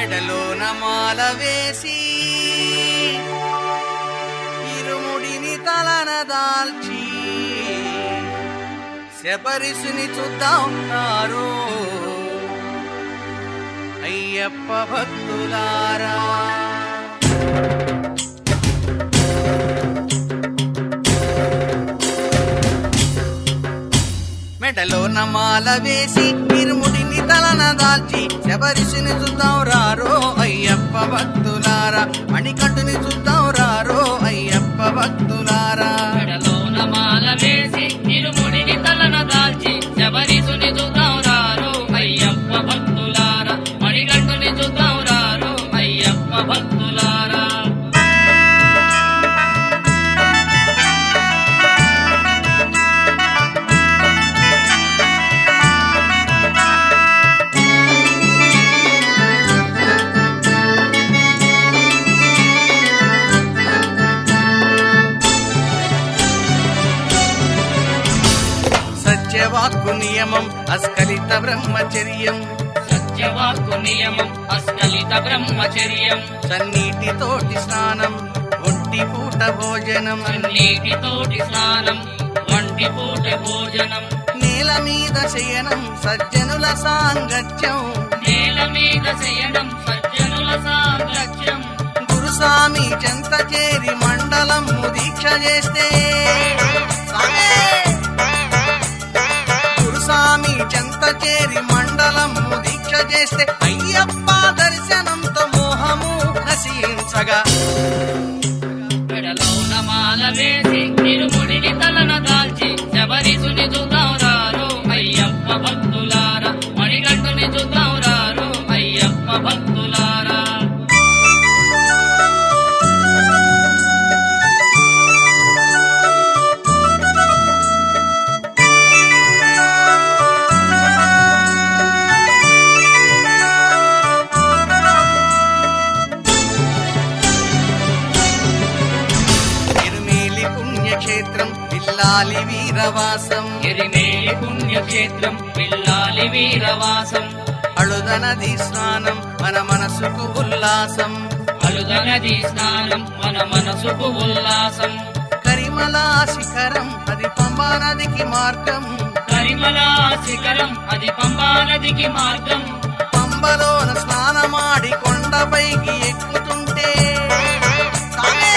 మెడలోన మాల వేసి ఇరుముడిని తలన దాల్చి శబరిసుని చూద్దాం నారో అయ్యప్ప భక్తులారా మెడలో నమాల వేసి ఇరుముడిని తలన దాల్చి శబరిషిని చూద్దాం రారో అయ్యప్ప భక్తులారా మణికంఠుని చూద్దాం రారో అయ్యప్ప భక్తులారా మెడలోన మాల వేసి ఇరుముడిని తలన దాల్చి శబరిసుని చూద్దాం రారు అయ్యప్ప భక్తులారా మణిగంటుని చూద్దాం రారు అయ్యప్ప భక్తులారా సత్యవాక్కు నియమం అస్కలిత బ్రహ్మచర్యం సత్యవాక్కు నియమం అస్కలిత బ్రహ్మచర్యం సన్నీటితోటి స్నానం ఒంటి పూట భోజనం నీటితోటి స్నానం వంటి పూట భోజనం నేల మీద శయనం సజ్జనుల సాంగత్యం నేల మీద శయనం సజ్జనుల సాంగత్యం గురుస్వామి చెంత చేరి మండలం దీక్ష చేస్తే స్వామి! గురుస్వామి చెంత చేరి మండలం దీక్ష చేస్తే అయ్యప్ప దర్శనంతో మోహము నశించగా మెడలోన మాల వేసి ఇరుముడిని తలన దాల్చి శబరిసుని చూద్దాం రారు అయ్యప్ప భక్తులారా మణిగంటుని చూద్దాం రారు అయ్యప్ప భక్తులారా తిరుమేలి పుణ్యక్షేత్రం పిల్లాలి వీరవాసం ఎరిమేలి పుణ్యక్షేత్రం పిల్లాలి వీరవాసం అళుదనది స్నానం మన మనసుకు ఉల్లాసం అలుగనది స్నానం మన మనసుకు ఉల్లాసం కరిమలా శిఖరం అది పంబా నదికి మార్గం కరిమలా శిఖరం అది పంబా నదికి మార్గం పంబలోన స్నానమాడి కొండపైకి ఎక్కుతుంటే సామే!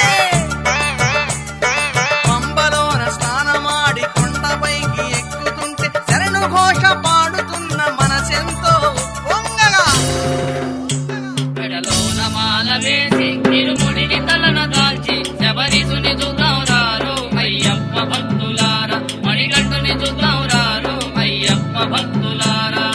పంబలోన స్నానమాడి కొండపైకి ఎక్కుతుంటే శరణు ఘోష పాడుతున్న మనసెంతో పొంగగా మెడలోన మాల వేసి ఇరుముడిని తలన దాల్చి శబరిసుని చూద్దాం రారు అయ్యప్ప భక్తులారా మణిగంటుని చూద్దాం రారు అయ్యప్ప భక్తులారా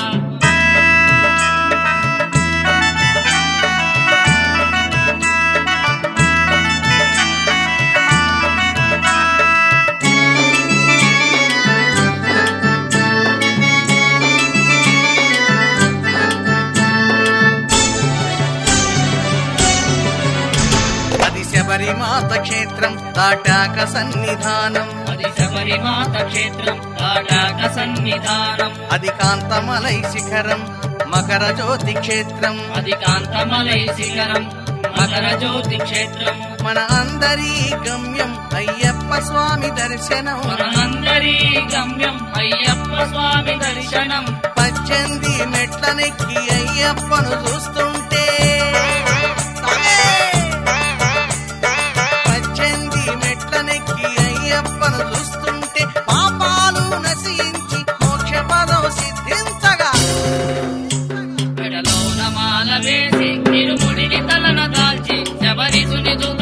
అది శబరిమాత క్షేత్రం తాటాక సన్నిధానం అది శబరిమాత క్షేత్రం కాటాక సన్నిధానం అది కాంతమలై శిఖరం మకర జ్యోతి క్షేత్రం అది కాంతమలై శిఖరం మకర జ్యోతి క్షేత్రం మన అందరి గమ్యం అయ్యప్ప స్వామి దర్శనం మనందరి గమ్యం అయ్యప్ప స్వామి దర్శనం పద్దెనిమిది మెట్లనెక్కి అయ్యప్పను చూస్తుంటే సామే! పద్దెనిమిది మెట్లనెక్కి అయ్యప్పను చూస్తుంటే పాపాలు నశించి మోక్ష పదం సిద్ధించగా మెడలోన మాల వేసి ఇరుముడిని తలన దాల్చి శబరిసుని చూద్దాం